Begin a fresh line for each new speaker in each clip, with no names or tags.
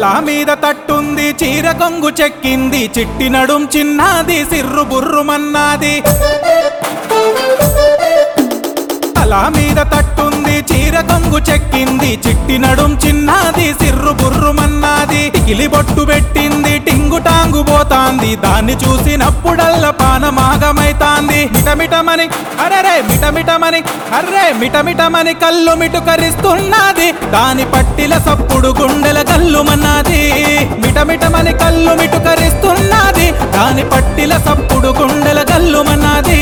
తల మీద తట్టుంది చీర కొంగు చెక్కింది చిట్టి నడుం చిన్నది సిర్రు బుర్రుమన్నాది తల మీద తట్టుంది చీర కొంగు చెక్కింది చిట్టి నడుం చిన్నది సిర్రు బుర్రుమన్నాది టికిలి బొట్టు పెట్టింది టింగు టాంగు పోతాంది దాన్ని చూసినప్పుడల్లా పానమాగమైతాంది మిటమిటమని అరెరే మిటమిటమని అర్రే మిటమిటమని కళ్ళు మిటుకరిస్తున్నది దాని పట్టిల సప్పుడు గుండెల కల్లుమన్నది మిటమిటమని కళ్ళు మిటుకరిస్తున్నది దాని పట్టిల సప్పుడు గుండెల కల్లుమన్నది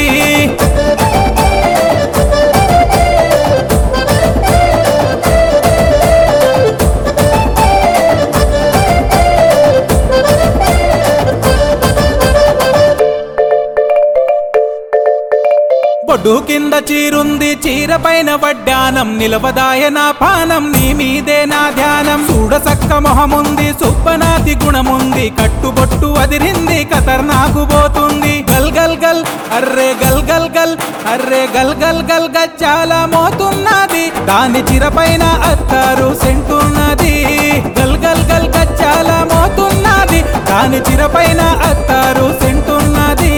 బొడ్డు కింద చీరుంది చీర పైన వడ్డానం నిలవదాయ నా పానం నీ మీదే నా ధ్యానం చూడసక్క మొహముంది సుబ్బనాతి గుణముంది కట్టుబొట్టు అదిరింది ఖతర్నాకు పోతుంది గల్ గల్ గల్ అర్రే గల్ గల్ గల్ అర్రే గల్ గల్ గల్ గచ్చాల మోతున్నది దాని చిర పైన అత్తారు సెంటున్నది గల్ గల్ గల్ గచ్చాల మోతున్నది దాని చిర పైన అత్తారు సెంటున్నది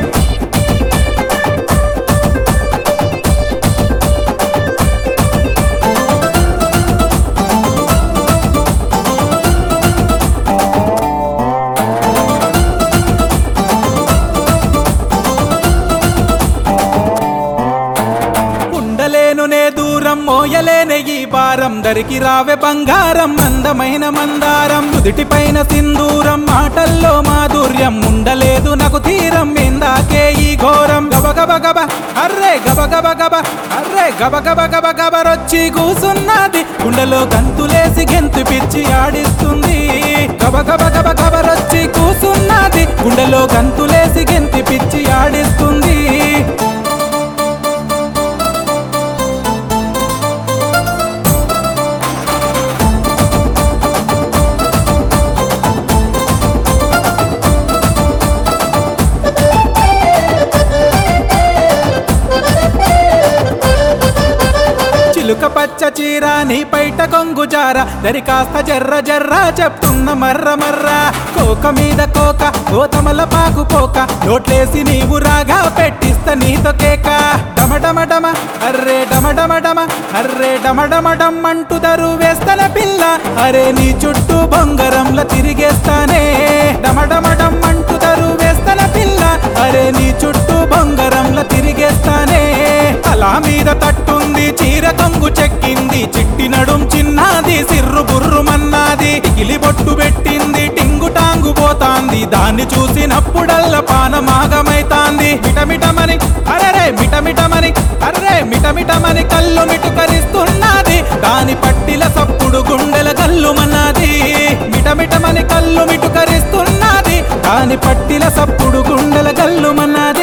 ఉండలేను నే దూరం మోయలేనే ఈ భారం దరికి రావే బంగారం అందమైన మందారం నుదిటి పైన సింధూరం మాటల్లో మాధుర్యం ఉండలేదు నాకు తీరం ఇందాకే ఈ ఘోరం గబ గబ గబ అర్రే గబ గబ గబ అర్రే గబ గబ గబ గబరొచ్చి కూసున్నది గుండెలో గంతులేసి గెంతు పిచ్చి ఆడిస్తుంది గబ గబ గబ గబరొచ్చి కూసున్నది గుండెలో గంతులేసి గెంతి పిచ్చి ఆడిస్తుంది చిలుక పచ్చ చీర నీ పైట కొంగు జార దరి కాస్త జర్ర జర్ర చెప్తున్న మర్ర మర్ర కోక మీద కోక గోతమల పాకు పోక నోట్లేసి నీవు రాగా పెట్టిస్తా నీతో కేక డమడమడమ అర్రే డమడమడమ అర్రే డమడమడం అంటూ దరు వేస్తన పిల్ల అరే నీ చుట్టూ బొంగరంల తిరిగేస్తానే డమడమడం అంటూ దరు వేస్తన పిల్ల అరే నీ చుట్టూ బొంగరంల తిరిగేస్తానే అలా మీద తట్టుంది చీర కొంగు చెక్కింది చిట్టి నడుం చిన్నది సిర్రు బుర్రుమన్నది టికిలి బొట్టు పెట్టింది టింగు టాంగు పోతాంది దాన్ని చూసినప్పుడల్లా పానమాగమైతాంది మిటమిటమని అరరే మిటమిటమని అర్రే మిటమిటమని కళ్ళు మిటుకరిస్తున్నది దాని పట్టిల సప్పుడు గుండెల కల్లుమన్నది మిటమిటమని కళ్ళు మిటుకరిస్తున్నది దాని పట్టిల సప్పుడు గుండెల కల్లుమన్నది